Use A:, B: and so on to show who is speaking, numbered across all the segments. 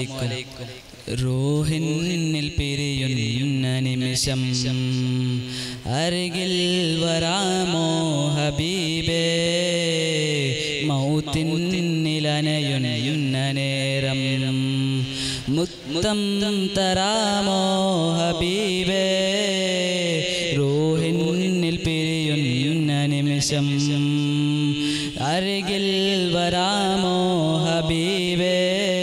A: അലൈക്കും റൂഹിന്നിൽ പിരിയുന്ന നിമിഷം അരികിൽ വരാമോ ഹബീബേ മൗത്തിനിലനയുന്ന നേരം മുത്തം തരാമോ ഹബീബേ റൂഹിന്നിൽ പിരിയുന്ന നിമിഷം അരികിൽ വരാമോ ഹബീബേ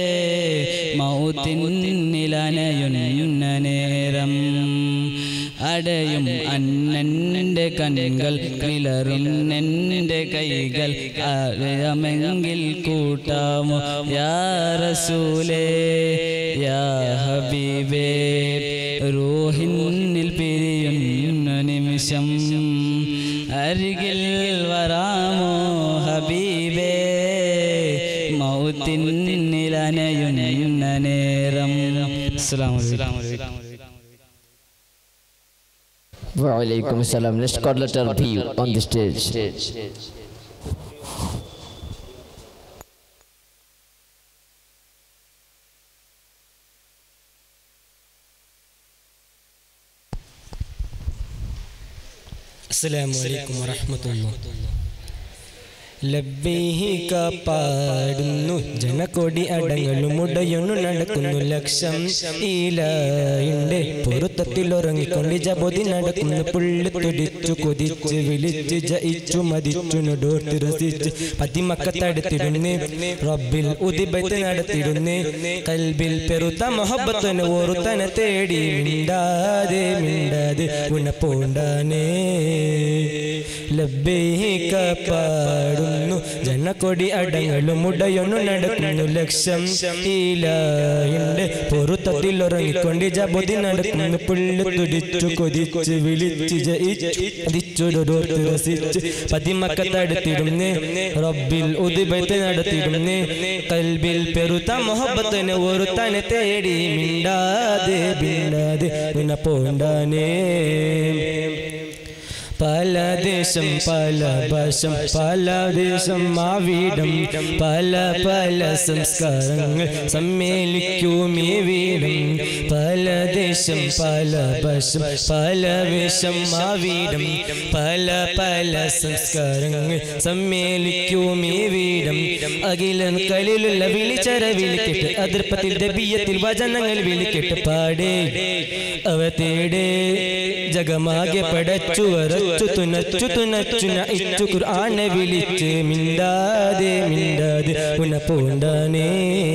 A: മൗത്തിനിലനയുന്ന നേരം അടയും അന്നൻ്റെ കണ്ണുകൾ കിളറും എൻ്റെ കൈകൾ അറിയാമെങ്കിൽ കൂട്ടാമോ യാ റസൂലേ യാ ഹബീബേ റൂഹിന്നിൽ പിരിയുന്ന നിമിഷം അരികിൽ വരാമോ ഹബീബേ മൗത്തിനിലനയുന്ന നേരം അസ്സലാമു അലൈക്കും
B: Walaikum salam. Let's call letter B on the stage.
C: അസ്സലാമു അലൈക്കും വറഹ്മത്തുള്ളാഹി ലബ്ബൈക പാടുന്നു ജനക്കൊടി അടങ്ങളും ഉടയുന്നു നടക്കുന്നു ലക്ഷം ഈലായിണ്ട് പൊരുത്തത്തിൽ ഉറങ്ങിക്കൊണ്ട് ജബോധി നടക്കുന്നു പുള്ളി തുടിച്ചു കൊതിച്ച് വിളിച്ച് ജയിച്ചു മതിച്ചു നൊടോട്ട് രസിച്ച് പതിമക്കത്തടുത്തിരുന്ന് റബ്ബിൽ ഉദിബത്ത് നടത്തിരുന്ന് കൽബിൽ പെരുത്ത മൊഹബത്തിന് ഓറുത്തനെ തേടി മിണ്ടാതെ മിണ്ടാതെ ഉണപ്പോണ്ടാനേ ലബ്ബൈക പാടുന്നു ജനക്കൊടി അടങ്ങളും ഉടയൊന്നു നടക്കുന്നു ലക്ഷം ഈലായുണ്ട് പൊറുത്തത്തിൽ ഉറങ്ങിക്കൊണ്ട് ജബുതി നടക്കുന്നു പുള്ളി തുടിച്ചു കൊതിച്ച് വിളിച്ച് ജയിച്ചു രസിച്ച് പതിമക്കത്തടുത്തിരുന്ന് റബ്ബിൽ ഉദിബത്ത് നടത്തിയിരുന്ന് കൽബിൽ പെരുത്ത മൊഹബത്തിന് ഒരുത്തനെ തേടി മിണ്ടാതെ മിണ്ടാതെ നിന പോണ്ടാനേ പല ദേശം പല ഭാഷം പല ദേശം മാവീടം പല പല സംസ്കാരങ്ങൾ സമ്മേളിക്കും ഈ വീടും പല ദേശം പല ഭാഷം പല വേഷം മാവീടം പല പല സംസ്കാരങ്ങൾ സമ്മേളിക്കും ഈ വീടും അഖിലൻ കളിലുള്ള വിളിച്ചര വിളിക്കട്ട് അതിർപ്പത്തിൽ ദബിയത്തിൽ വചനങ്ങൾ വിളിക്കട്ട് പാടേ അവ തേടേ ജഗമാകെ പടച്ചു വരച്ചു തുനച്ചു തുനച്ചു നയിച്ചു ഖുർആനെ വിളിച്ച് മിണ്ടാതെ മിണ്ടാതെ ഉന പോണ്ടാനേ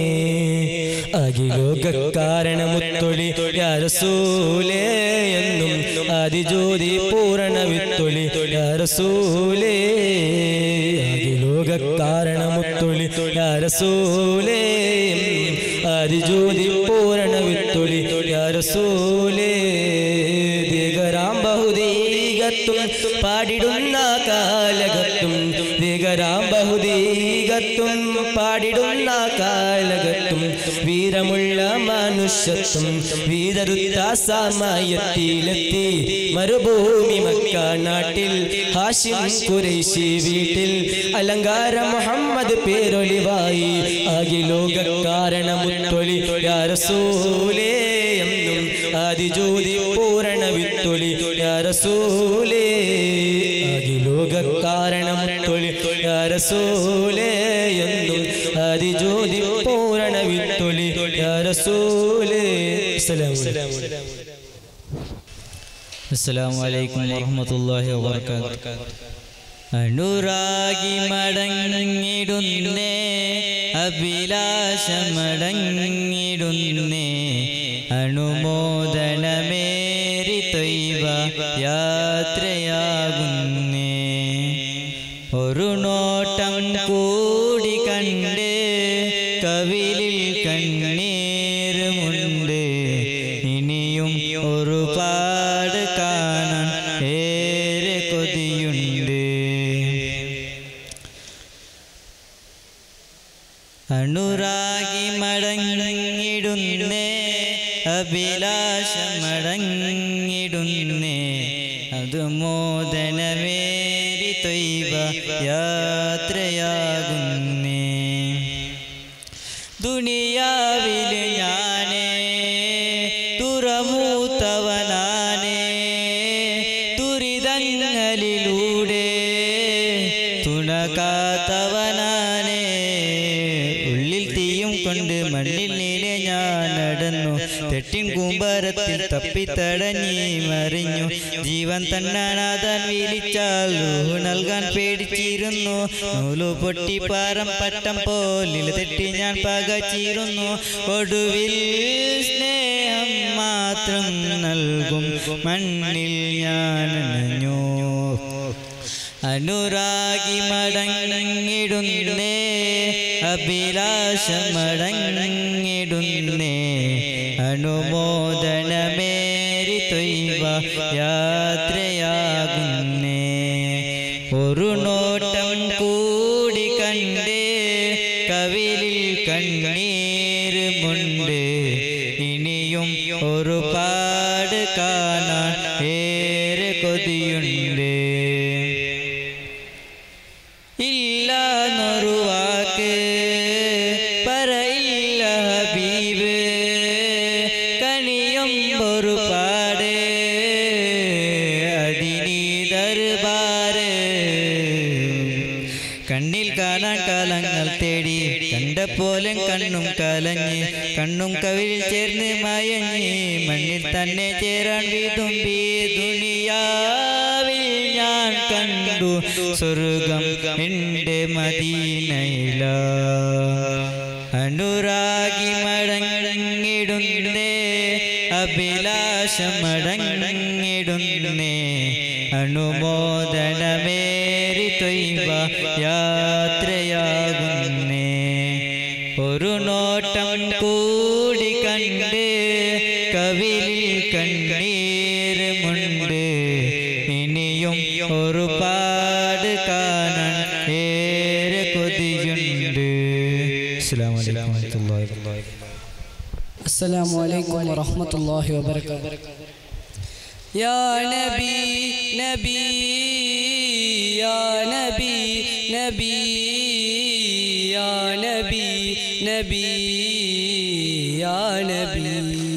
C: അഖിലോക കാരണമുത്തൊളി യാരസൂലേ എന്നും അതിജ്യോതി പൂരണ വിത്തൊളി യാരസൂലേ അഖിലോക കാരണമുത്തൊളി യാരസൂലേ അതിജ്യോതി പൂരണ വിത്തൊളി യാരസൂലേ ദിഗരാം ബഹുദീകത്തും പാടിടുന്ന കാലഘട്ടും ദിഗരാം ബഹുദീകത്തും പാടിടുന്ന കാലഘട്ടും വീരമുള്ള മനുഷ്യത്വം വീരരുത്ത സമയത്തിലെത്തി മരുഭൂമി മക്ക നാട്ടിൽ ഹാഷിം കുറേശി വീട്ടിൽ അലങ്കാര മുഹമ്മദ് പേരൊളിവായി അഖിലോക കാരണമുത്തൊളി യാരസൂലേ എന്നും ആദിജ്യോതി പൂരണ വിത്തൊളി യാരസൂലേ അഖിലോക കാരണമുത്തൊളി യാരസൂലേ എന്നും ആദിജ്യോതി പൂരണ വിത്തൊളി യാരസൂലേ അസ്സലാമു അലൈക്കും
A: അസ്സലാമു അലൈക്കും വറഹ്മത്തുള്ളാഹി വബറകാതുഹു അനുരാഗി മടങ്ങിടുന്നേ അഭിലാഷമടങ്ങിടുന്നേ അനുമോദനമേരി തൊയ്വ യാത്രയാകുന്നേ ഒരു നോട്ടം കൂടി കണ്ടേ കവിലിൽ കണ്ണീരുമുണ്ട് ഇനിയും ഒരുപാട് കാണാൻ ഏറെ കൊതിയുണ്ട് അനുരാഗി മടങ്ങിടുന്നേ അഭിലാഷമടങ്ങിടുന്നേ അത് മോദനമേരി തൊയ്വ യാത്രയാകുന്നേ ദുനിയാവിലെ മണ്ണിൽ നീലെ ഞാൻ നടന്നു തെറ്റിൻ കൂമ്പാരത്തിൽ തപ്പിത്തടഞ്ഞി മറിഞ്ഞു ജീവൻ തന്നാനാഥാൻ വീലിച്ചാൽ റൂഹ് നൽകാൻ പേടിച്ചിരുന്നു നൂലു പൊട്ടി പാറം പട്ടം പോലിൽ തെറ്റി ഞാൻ പകച്ചിരുന്നു ഒടുവിൽ സ്നേഹം മാത്രം നൽകും മണ്ണിൽ ഞാൻ അണഞ്ഞു അനുരാഗി മടങ്ങിടുന്നേ അഭിലാഷം മടങ്ങിടുന്നേ അനുമോദനമേരി തൊയ്വ യാത്രയാകുന്നേ ഒരു നോട്ടം കൂടി കണ്ടേ കവിലിൽ കണ്ണീരുമുണ്ട് ഇനിയും ഒരുപാട് കാണാൻ ഏറെ കൊതിയുണ്ട് ഇല്ല എന്നൊരു വാക്ക് പറയില്ല ഹബീബ് കണിയും ഒരുപാട് അതിനീ ദർബാറ് കണ്ണിൽ കാണാൻ കാലങ്ങൾ തേടി കണ്ട പോലെ കണ്ണും കലഞ്ഞ് കണ്ണും കവിളിൽ ചേർന്ന് മയഞ്ഞ് മണ്ണിൽ തന്നെ ചേരാൻ വിതുമ്പി ദുനിയാവിൽ ഞാൻ കണ്ടു സ്വർഗം എൻ്റെ മദീനയില അനുരാഗി മടങ്ങിടുന്നേ അഭിലാഷം മടങ്ങിടുന്നേ അനുമോദനമേരി തൊയ്വ യാത്രയാകുന്നേ ഒരു നോട്ടം കൂടി കണ്ട് കവിലിൽ കണ്ണീരുമുണ്ട് ഇനിയും ഒരുപാട് കാണാൻ ഏറെ കൊതിയുണ്ട് അസ്സലാമു അലൈക്കും വറഹ്മത്തുള്ളാഹി വബറകാതുഹു
D: السلام عليكم ورحمة الله وبركاته يا نبي نبي يا نبي نبي يا نبي نبي يا نبي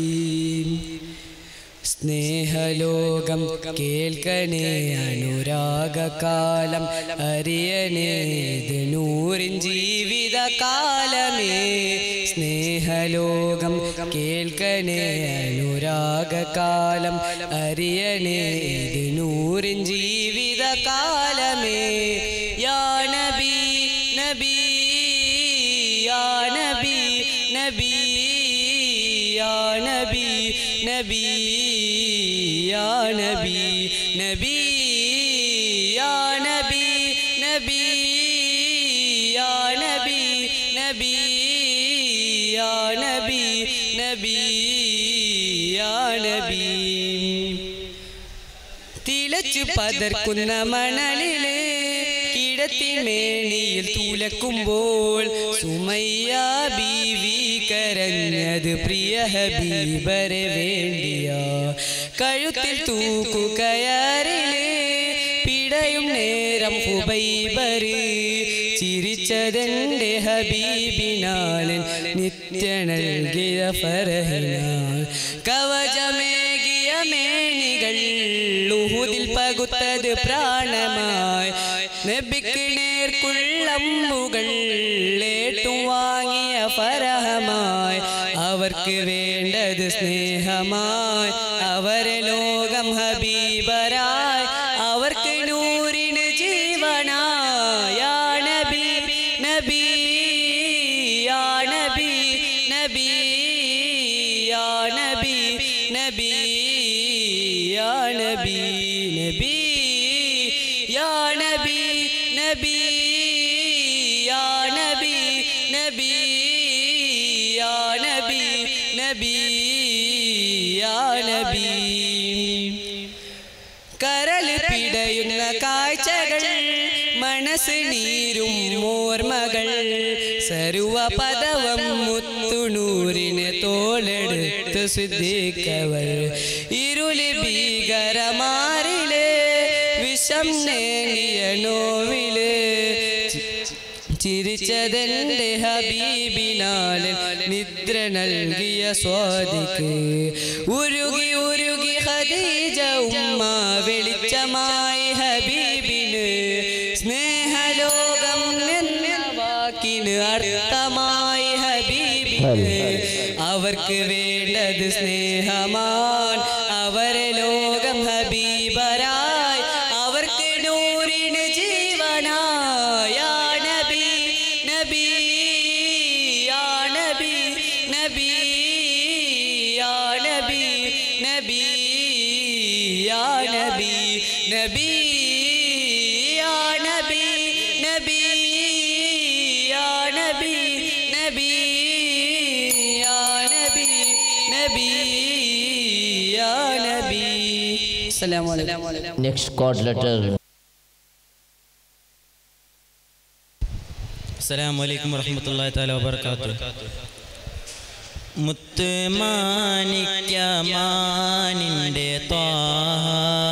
D: സ്നേഹലോകം കേൾക്കണേ അനുരാഗകാലം അറിയണേ ഇത് നൂറിൻ ജീവിതകാലമേ സ്നേഹലോകം കേൾക്കണേ അനുരാഗകാലം അറിയണേ ഇത് നൂറിൻ ജീവിതകാലമേ യാ നബി നബി യാ നബി നബി യാ നബി നബി യാ നബി നബി യാ നബി നബി യാ നബി നബി യാ നബി നബി യാ നബി തിളച്ചു പതർക്കുന്ന മണലില് കിടത്തിമേണിയിൽ തൂലക്കുമ്പോൾ സുമയ്യ ബീവി കരഞ്ഞത് പ്രിയ ഹബീബരെ വേണ്ടിയ കഴുത്തിൽ തൂക്കുകയറില് പിടയും നേരം ഹുബൈബര് ചിരിച്ചതെന്റെ ഹബീബിനാലൻ നിത്യ നൽകിയ ഫരഹിനാൽ കവചമേകിയ മേനികൾ ഉഹുദിൽ പകുത്തത് പ്രാണമായി നബിക്ക് നേർക്കുള്ളമ്പുകൾ ഏട്ടും വാങ്ങിയ ഫരഹമായി അവർക്ക് വേണ്ടത് സ്നേഹമായി അവരെ ലോകം ഹബീബരായി അവർക്ക് നൂറിന് ജീവനായ നബി നബി യാ നബി നബി യാ നബി നബി യാ നബി നബി യാ നബി നബി യാ നബി നബി യാ നബി നബി യാ നബി കരൾ പിടയുന്ന കാഴ്ചകൾ മനസ്സ് നീരും ഓർമ്മകൾ സർവ പദവം മുത്തുണൂരിനെ തോളെടുത്ത് സിദ്ധിക്കവൾ ഇരുളി ഭീകരമാരിലെ വിഷം നേങ്ങിയ നോവില് ചിരിച്ചതെന്റെ ഹബീബിനാല് നിദ്ര നൽകിയ സ്വാദിക്ക് ഉരുകി ഉരുകി ഹദീജ ഉമ്മ വെളിച്ചമായി ഹബീബിന് സ്നേഹലോകം എന്ന വാക്കിന് അർത്ഥമായി ഹബീബിന് അവർക്ക് വേണ്ടത് സ്നേഹമാൻ അവരെ ലോകം ഹബീബരായി അവർക്ക് നൂറിന് ജീവനായ നബി നബി യാ നബി നബി യാ നബി നബി യാ നബി നബി യാ നബി നബി യാ നബി നബി യാ നബി നബി യാ നബി അസ്സലാമു അലൈക്കും
B: Next chord letter.
A: അസ്സലാമു അലൈക്കും വറഹ്മത്തുള്ളാഹി തആല വബറകാതുഹു മുത്ത് മാണിക്യ മാനിൻ്റെ Thwaha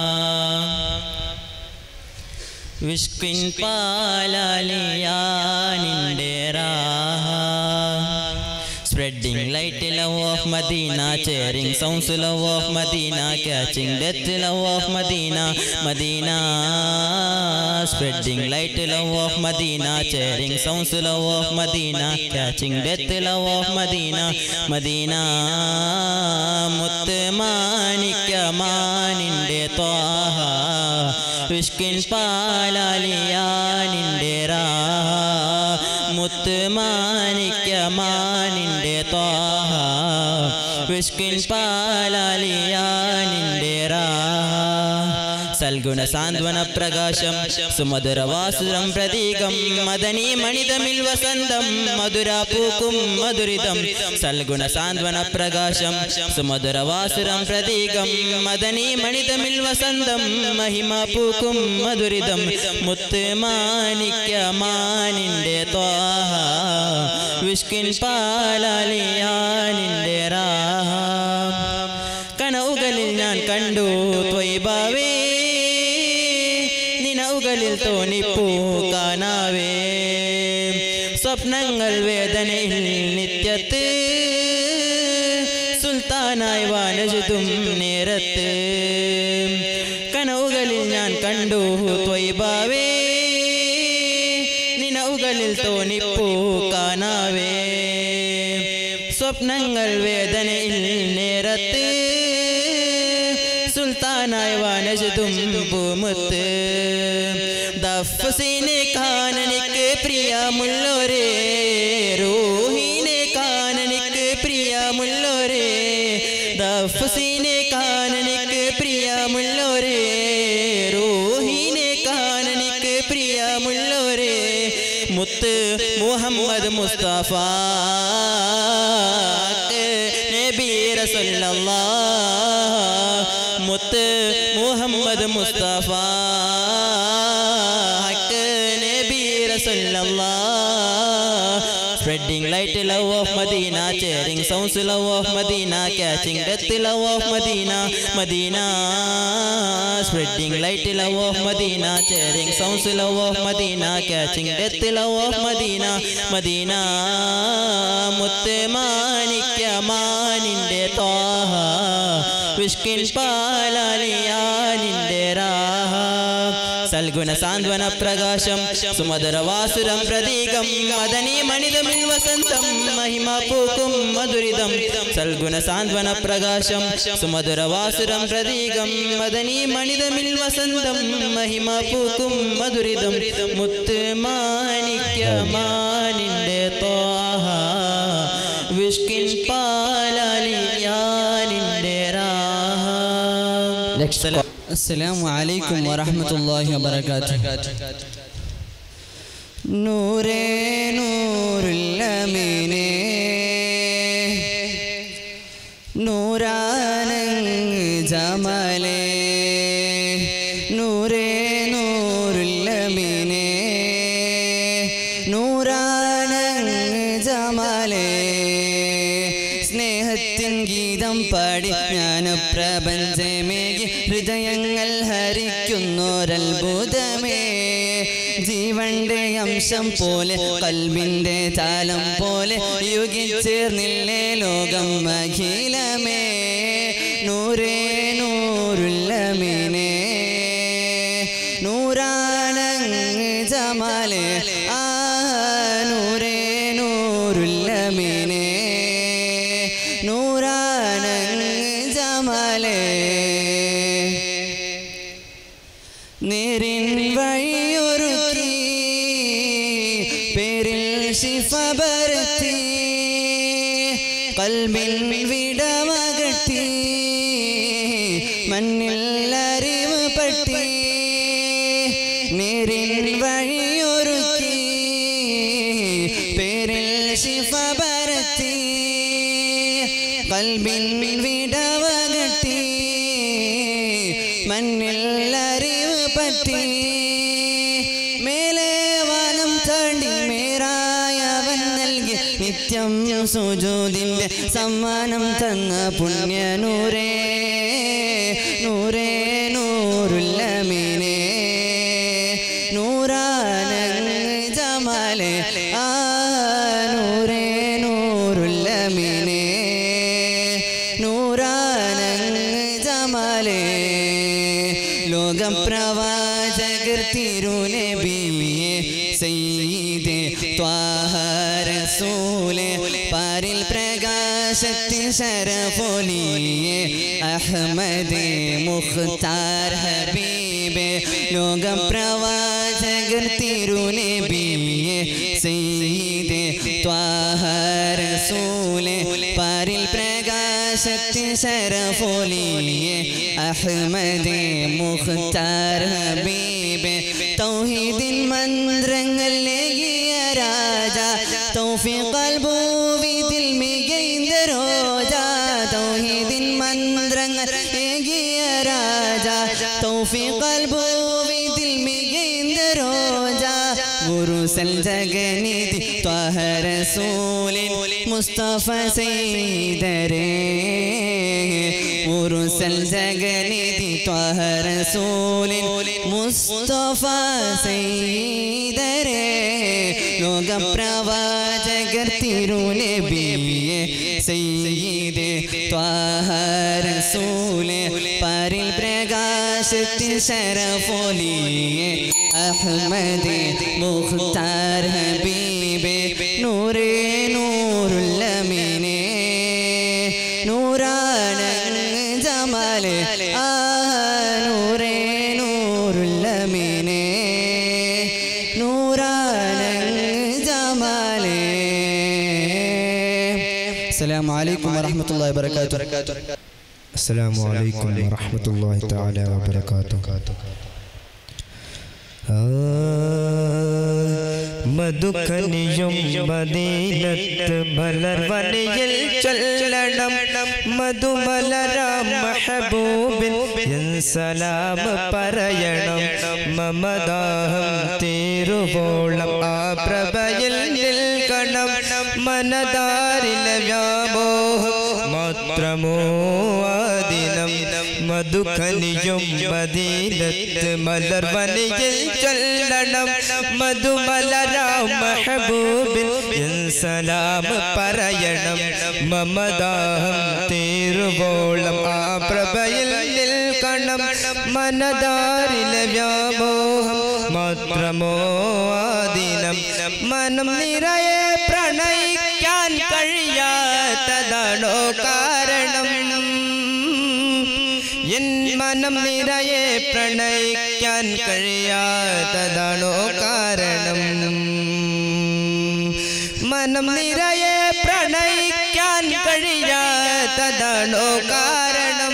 A: വിഷ്കിൻ പാലാലിയാനിൻ്റെ രാഹ Spreading light love of Medina, cheering sounds love of Medina, catching death love of Medina, Medina. Spreading light love of Medina, cheering sounds love of Medina, catching death love of Medina, Medina. മുത്ത് മാണിക്യ മാനിൻ്റെ ത്വാഹ വിഷ്കിൻ പാലാലിയാനിൻ്റെ രാഹ മുത്ത് മാണിക്യ മാനിൻ്റെ ത്വാഹ വിഷ്കിൻ പാലാലിയാനിൻ്റെ രാഹ സൽഗുണ സാന്ത്വന പ്രകാശം സുമധുരവാസുരം പ്രതീകം മദനി മണിതമിൽ വസന്തം മധുര പൂക്കും മധുരിതം സൽഗുണ സാന്ത്വന പ്രകാശം സുമധുരവാസുരം പ്രതീകം മദനി മണിതമിൽ വസന്തം മഹിമ പൂക്കും മധുരിതം മുത്ത് മാണിക്യ മാനിൻ്റെ ത്വാഹ വിഷ്കിൻ പാലാലിയാനിൻ്റെ രാഹ കനവുകളിൽ ഞാൻ കണ്ടു ത്വയ്ബാവേ നിനവുകളിൽ തോന്നിപ്പൂ കാണാവേ സ്വപ്നങ്ങൾ വേദനയിൽ നിത്യത്ത് സുൽത്താനായി വാനജുതും നേരത്ത് കനവുകളിൽ ഞാൻ കണ്ടു ത്വയ്ബാവേ നിനവുകളിൽ തോന്നിപ്പൂ കാണാവേ സ്വപ്നങ്ങൾ വേദനയിൽ നേരത്ത് സുൽത്താനായി വാനജതും പൂമുത്ത് ദഫ്സിനെ കാനനിക്ക് പ്രിയമുള്ളൊരേ റൂഹിനെ കാനനിക്ക് പ്രിയമുള്ളൊരേ ദഫ്സിനെ കാനനിക്ക് പ്രിയമുള്ളൊരേ റൂഹിനെ കാനനിക്ക് പ്രിയമുള്ളൊരേ മുത്ത് മുഹമ്മദ് മുസ്തഫ നബി റസൂലല്ലാ മുത്ത് മുഹമ്മദ് മുസ്തഫ നബി റസൂലല്ലാ Spreading light love of Medina, cheering sounds love of Medina, catching death love of Medina, Medina. Spreading light love of Medina, cheering sounds love of Medina, catching death love of Medina, Medina. മുത്ത് മാണിക്യ മാനിൻ്റെ ത്വാഹ വിഷ്കിൻ പാലാലിയാനിൻ്റെ രാഹ സൽഗുണ സാന്ത്വന പ്രകാശം സുമധുരവാസുരം പ്രതീകം മദനി മണിതമിൽ വസന്തം മഹിമ പൂക്കും മധുരിതം സൽഗുണ സാന്ത്വന പ്രകാശം സുമധുരവാസുരം പ്രതീകം മദനി മണിതമിൽ വസന്തം മഹിമ പൂക്കും മധുരിതം മുത്ത് മാണിക്യ മാനിൻ്റെ ത്വാഹ വിഷ്കിൻ പാലാലിയാനിൻ്റെ രാഹ
B: Next chord.
D: السلام عليكم ورحمة الله وبركاته നൂറേ നൂറുല്ലമീനേ നൂറാനങ് ജമലേ നൂറേ നൂറുല്ലമീനേ നൂറാനങ് ജമലേ സ്നേഹത്തിൻ ഗീതം പാടി ജ്ഞാനപ്രപഞ്ചമേകി ഹൃദയങ്ങൾ ഹരിക്കുന്നൊരത്ഭുതമേ ജീവന്റെ അംശം പോലെ കൽവിന്റെ താലം പോലെ യുഗിച്ചേർന്നില്ലേ ലോകം അഖിലമേ നൂറേ നൂറുല്ലമീനേ നൂറാനങ് ജമാലേ ആ നൂറേ നൂറുല്ലമീനേ ജമാലേ നേരിൻ വഴിയൊരുക്കി പേരിൽ ശിഫ പരത്തി കൽബിൻ വിടമകട്ടി മണ്ണിൽ അറിവ് പട്ടി നേരിൻ വഴിയൊരുക്കി പേരിൽ ശിഫ പരത്തി കൽബിൻ വിടവകട്ടി മണ്ണിൽ അറിവ് പറ്റി മേലെ വനം താണ്ടി മേറായവൻ നൽകി നിത്യം സുജൂതിൻ്റെ സമ്മാനം തന്ന പുണ്യനൂരേ നൂരേ നൂറുല്ലമീനേ നൂറാനങ് ജമാലെ ആ നൂരേ നൂറുല്ലമീനേ നൂറാനങ് ജമാലെ ലോകം പ്രവാചകർ തിരുനബിയെ സയ്യിദേ ത്വാഹ റസൂലെ പാരിൽ പ്രകാശത്തിൻ ശരഫൊലിയെ അഹമ്മദ് മുഖ്താർ ഹബീബെ ലോകം പ്രവാചകർ തിരുനബിയെ സയ്യിദേ ത്വാഹ റസൂലെ പാരിൽ പ്രകാശത്തിൻ ശരഫൊലിയെ അഹമ്മദ് മുഖ്താർ ഹബീബെ തൗഹീദിൻ മന്ത്രങ്ങൾ ലേകിയ രാജ തൗഫീഖൽ ഭൂവിതിൽ മികൈന്ത രോജ തൗഹീദിൻ മന്ത്രങ്ങൾ ഏകിയ രാജ തൗഫീഖൽ ഭൂവിതിൽ മികൈന്ത രോജ ഗുരുസൽ ജഗനിധി ത്വഹ റസൂലിൻ മുസ്തഫ സൈദരേ മുറുസൽ ജഗനിധി ത്വഹ റസൂലിൻ മുസ്തഫ സൈദരേ ലോകപ്രവാചകർ തിരുനബിയെ സയ്യിദേ ത്വഹ റസൂലെ പരിൽ പ്രകാശത്തിൻ ശരഫൊലിയെ അഹമ്മദ് മുഖ്താർ ഹബീബെ നൂറേ നൂറുല്ലമീനേ നൂറാനങ് ജമാലെ ആ നൂറേ നൂറുല്ലമീനേ നൂറാനങ് ജമാലെ അസ്സലാമു അലൈക്കും വറഹ്മത്തുള്ളാഹി വബറകാതുഹു
E: السلام عليكم ورحمة الله تعالى وبركاته
C: മധുക്കനിയും മദീനത്ത് മലർവനയിൽ ചൊല്ലണം മധുമലരാം മഹബൂബിൻ എൻ സലാം പറയണം മമദാഹം തീരുവോളം ആ പ്രഭയിൽ നിൽക്കണം മനതാരിലെ വ്യാമോഹം മാത്രമോ ആദിനം മധുഖനിയും മദീനത്ത് മലർവനയിൽ ചൊല്ലണം മധുമലരാം മഹബൂബിൻ എൻ സലാം പറയണം മമദാഹം തീരുവോളം ആ പ്രഭയിൽ നിൽക്കണം മനതാരിലെ വ്യാമോഹം മാത്രമോ ആദിനം മനം നിറയെ പ്രണയിക്കാൻ കഴിയാത്തതാണോ കാരണം എൻ മനം നിറയെ പ്രണയിക്കാൻ കഴിയാത്തതാണോ കാരണം മനം നിറയെ പ്രണയിക്കാൻ കഴിയാത്തതാണോ കാരണം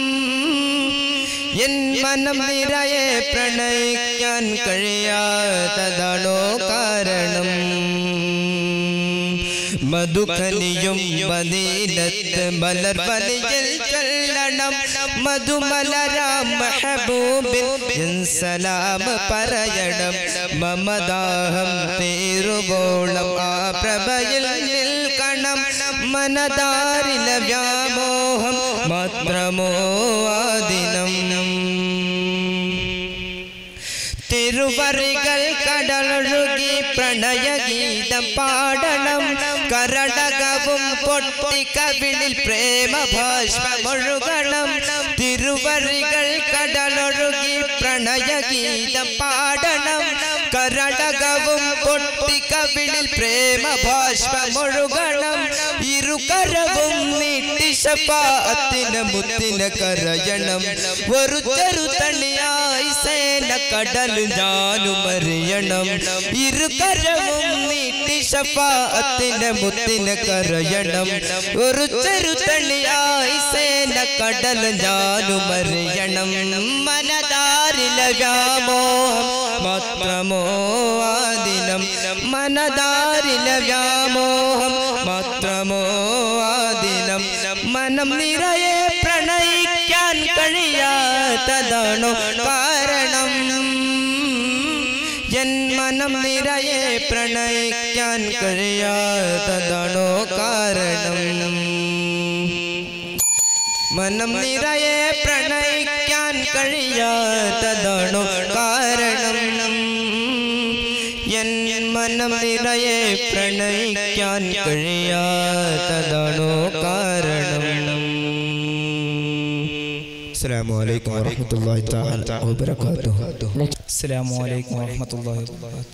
C: എൻ മനം നിറയെ പ്രണയിക്കാൻ കഴിയാത്തതാണോ കാരണം മധുഖനിയും മദീനത്ത് മലർവലിയിൽ ചൊല്ലണം മധുമലരാം മഹബൂബിൻ എൻ സലാം പറയണം മമദാഹം തീരുവോളം ആ പ്രഭയിൽ നിൽക്കണം മനതാരിലെ വ്യാമോഹം മാത്രമോ ആദിനം തിരുവറികൾ കടലൊഴുകി പ്രണയഗീതം പാടണം കരടകവും പൊട്ടി കവിളിൽ പ്രേമ ഭാഷ്പമൊഴുകണം തിരുവറികൾ കടലൊഴുകി പ്രണയഗീതം പാടണം കരടക കടടകവും പൊട്ടി കവിളിൽ പ്രേമ ബാഷ്പമൊഴുകണം ഇരുകരവും നീട്ടി ശപാത്തിന് മുത്തിന് കരയണം ഒരു ചെറു തണിയായി സേന കടൽ ഞാനും അറിയണം ഇരുകരവും നീട്ടി ശപാത്തിന് മുത്തിന് കരയണം ഒരു ചെറു തണിയായി സേന കടൽ ഞാനും അറിയണം മനതാരിലെ വ്യാമോഹം മാത്രമോ ആദിനം മനതാരിലെ വ്യാമോഹം മാത്രമോ ആദിനം മനം നിറയെ പ്രണയിക്കാൻ കഴിയാത്തതാണോ കാരണം എൻ മനം നിറയെ പ്രണയിക്കാൻ കഴിയാത്തതാണോ കാരണം മനം നിറയെ പ്രണയിക്കാൻ കഴിയാത്തതാണോ കാരണം എൻ മനം നിറയെ പ്രണയിക്കാൻ കഴിയാത്തതാണോ കാരണം
E: അസ്സലാമു അലൈക്കും വറഹ്മത്തുള്ളാഹി തആല വബറകാതുഹു
F: അസ്സലാമു അലൈക്കും വറഹ്മത്തുള്ളാഹി വബറകാതുഹു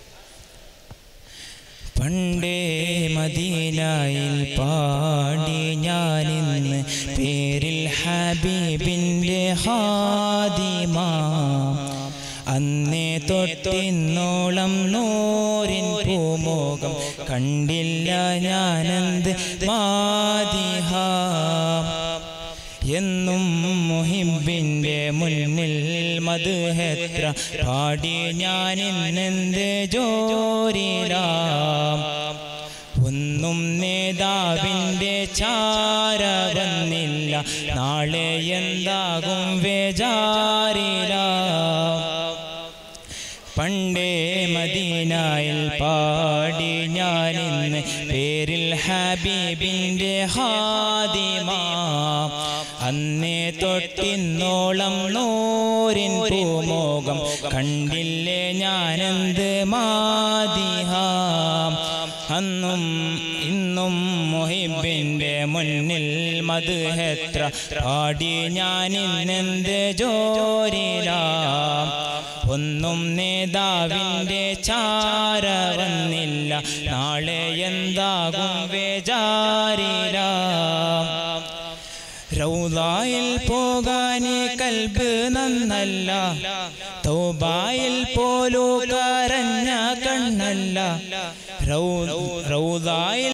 F: പണ്ടേ മദീനായിൽ പാടി ഞാനിന്ന് പേരിൽ ഹബീബിൻ്റെ ഹാദിമ അന്നേ തൊട്ടിന്നോളം നൂറിൻ പൂമോകം കണ്ടില്ല ഞാനെന്ത് മാതിഹ എന്നും മുഹിബിൻ്റെ മുന്നിൽ മധുഹെത്ര പാടി ഞാനിന്നെന്ത് ജോരിരാം ഒന്നും നേതാവിൻ്റെ ചാര വന്നില്ല നാളെ എന്താകും വേജാരിരാം പണ്ടേ മദീനായിൽ പാടി ഞാനിന്ന് പേരിൽ ഹബീബിൻ്റെ ഹാദിമ അന്നേ തൊട്ടിന്നോളം നൂറിൻ പൂമോകം കണ്ടില്ലേ ഞാനെന്ത് മാതിഹാം അന്നും ഇന്നും മുഹിബിൻ്റെ മുന്നിൽ മധുഹെത്ര പാടി ഞാനിന്നെന്ത് ജോരിലാം ഒന്നും നേതാവിൻ്റെ ചാര വന്നില്ല നാളെ എന്താകും വേജാരിരാം റൗദായിൽ പോകാനേ കൽബ് നന്നല്ല തൗബായിൽ പോലു കരഞ്ഞ കണ്ണല്ല റൗ റൗദായിൽ